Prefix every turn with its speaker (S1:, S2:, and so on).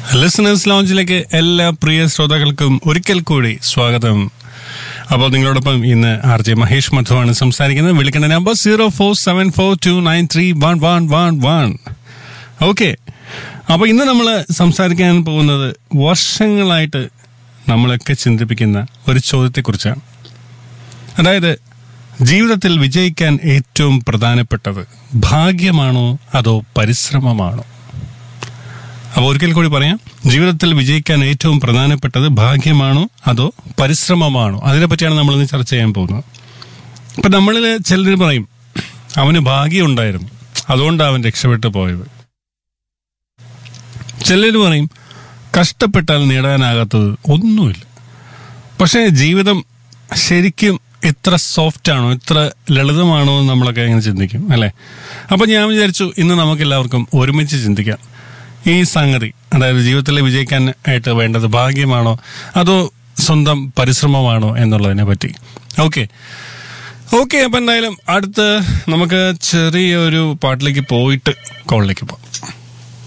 S1: listeners ലോഞ്ചിലേക്ക് എല്ലാ പ്രിയ ശ്രോതാക്കൾക്കും ഒരിക്കൽ കൂടി സ്വാഗതം അപ്പോൾ നിങ്ങളോടൊപ്പം ഇന്ന് ആർ ജെ മഹേഷ് മധുവാണ് സംസാരിക്കുന്നത് വിളിക്കേണ്ട number zero four seven four two nine three one one one one okay അപ്പോൾ ഇന്ന് നമ്മൾ സംസാരിക്കാൻ പോകുന്നത് വർഷങ്ങളായിട്ട് നമ്മളൊക്കെ ചിന്തിപ്പിക്കുന്ന ഒരു ചോദ്യത്തെക്കുറിച്ചാണ് അതായത് ജീവിതത്തിൽ വിജയിക്കാൻ ഏറ്റവും പ്രധാനപ്പെട്ടത് ഭാഗ്യമാണോ അതോ പരിശ്രമമാണോ അപ്പോൾ ഒരിക്കൽ കൂടി പറയാം ജീവിതത്തിൽ വിജയിക്കാൻ ഏറ്റവും പ്രധാനപ്പെട്ടത് ഭാഗ്യമാണോ അതോ പരിശ്രമമാണോ അതിനെപ്പറ്റിയാണ് നമ്മൾ ഇന്ന് ചർച്ച ചെയ്യാൻ പോകുന്നത് ഇപ്പൊ നമ്മളിൽ ചിലർ പറയും അവന് ഭാഗ്യം ഉണ്ടായിരുന്നു അതുകൊണ്ടാണ് അവൻ രക്ഷപ്പെട്ടു പോയത് ചിലർ പറയും കഷ്ടപ്പെട്ടാൽ നേടാനാകാത്തത് ഒന്നുമില്ല പക്ഷേ ജീവിതം ശരിക്കും ഇത്ര സോഫ്റ്റ് ആണോ ഇത്ര ലളിതമാണോ എന്ന് നമ്മളൊക്കെ ഇങ്ങനെ ചിന്തിക്കും അല്ലേ അപ്പൊ ഞാൻ വിചാരിച്ചു ഇന്ന് നമുക്ക് എല്ലാവർക്കും ഒരുമിച്ച് ചിന്തിക്കാം ഈ സംഗതി അതായത് ജീവിതത്തിൽ വിജയിക്കാൻ ആയിട്ട് വേണ്ടത് ഭാഗ്യമാണോ അതോ സ്വന്തം പരിശ്രമമാണോ എന്നുള്ളതിനെ പറ്റി ഓക്കെ ഓക്കെ അപ്പൊ എന്തായാലും അടുത്ത് നമുക്ക് ചെറിയൊരു പാട്ടിലേക്ക് പോയിട്ട് കോളിലേക്ക് പോവാം